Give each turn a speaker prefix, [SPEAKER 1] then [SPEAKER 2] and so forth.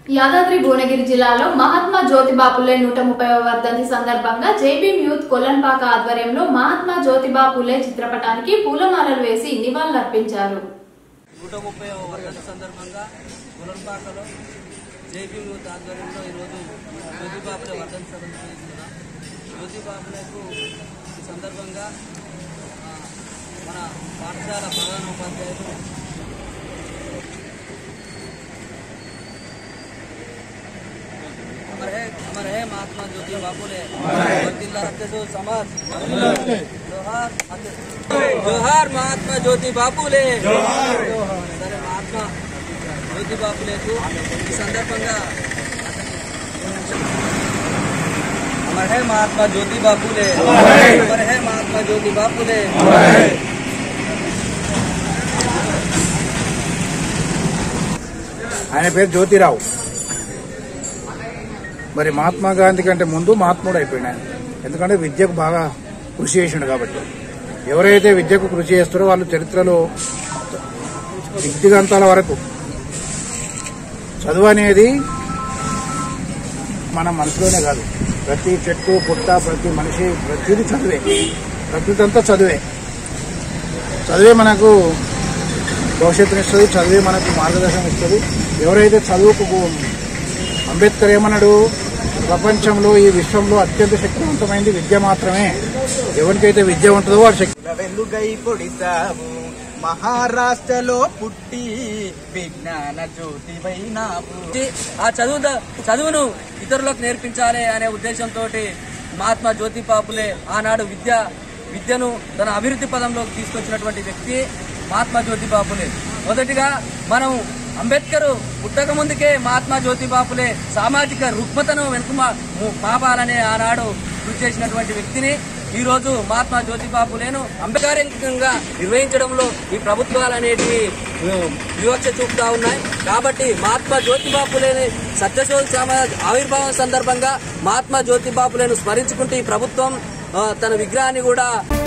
[SPEAKER 1] యాదాద్రి భువనగిరి జిల్లాలో మహాత్మా జ్యోతిబా పులే నూట ముప్పై వర్ధంతి సందర్భంగా జైబీం యూత్ కొల్లన్పాక ఆధ్వర్యంలో మహాత్మా జ్యోతిబా పులే చిత్రపటానికి పూలమాలలు వేసి నివాళులర్పించారు
[SPEAKER 2] నూట ముప్పై వర్షాల సందర్భంగా గులంపాకలో జేపీ యూత్ ఆధ్వర్యంలో ఈరోజు జ్యోతిబాబుల వర్ధన్ సభ నిర్వహిస్తున్నాం జ్యోతిబాబులకు ఈ సందర్భంగా ఆ, మన పాఠశాల ప్రధాన ఉపాధ్యాయులు अमर है अमर है महात्मा ज्योति बापुले जिला हत्या समाज जोहार जोहार महात्मा ज्योति బాపులే సరే మహాత్మా జ్యోతి బాపులేకు ఈ సందర్భంగా అమర్ హే మహాత్మా జ్యోతి బాపులే అమర్ హే మహాత్మా జ్యోతి బాపులే
[SPEAKER 3] ఆయన పేరు జ్యోతిరావు మరి మహాత్మా గాంధీ కంటే ముందు మహాత్ముడు అయిపోయింది ఆయన ఎందుకంటే విద్యకు బాగా కృషి చేసిండు కాబట్టి ఎవరైతే విద్యకు కృషి చేస్తారో వాళ్ళు చరిత్రలో దిగ్దిగంతాల వరకు చదువు అనేది మన మనసులోనే కాదు ప్రతి చెట్టు పుట్ట ప్రతి మనిషి ప్రతిది చదివే ప్రకృతి అంతా చదివే చదివే మనకు భవిష్యత్తుని ఇస్తుంది చదివే మనకు మార్గదర్శనం ఇస్తుంది ఎవరైతే చదువుకు అంబేద్కర్ ఏమన్నాడు ప్రపంచంలో ఈ విశ్వంలో అత్యంత శక్తివంతమైనది విద్య మాత్రమే ఎవరికైతే విద్య ఉంటుందో వాడు శక్తి
[SPEAKER 4] కుల వెలుగై పొడిసావు మహారాష్ట్రలో పుట్టి విజ్ఞాన జ్యోతివైనావు
[SPEAKER 2] ఆ చదువు చదువును ఇతరులకు నేర్పించాలి అనే ఉద్దేశంతో మహాత్మా జ్యోతి బాపులే ఆనాడు విద్య విద్యను తన అభివృద్ధి పదంలోకి తీసుకొచ్చినటువంటి వ్యక్తి మహాత్మా జ్యోతి బాపులే మొదటిగా మనం అంబేద్కర్ పుట్టక ముందుకే మహాత్మా జ్యోతి బాపులే సామాజిక రుగ్మతను వెనుక పాపాలనే ఆనాడు కృషి చేసినటువంటి వ్యక్తిని ఈ రోజు మహాత్మా జ్యోతి బాపులేను అంబేద్కరంగా నిర్వహించడంలో ఈ ప్రభుత్వాలు అనేటివి ఉ, వివక్ష చూపుతా ఉన్నాయి కాబట్టి మహాత్మా జ్యోతి బాపులేని సత్యశోధ సమాజ్ ఆవిర్భావం సందర్భంగా మహాత్మా జ్యోతి బాపులేను స్మరించుకుంటూ ఈ ప్రభుత్వం ఆ, తన విగ్రహాన్ని కూడా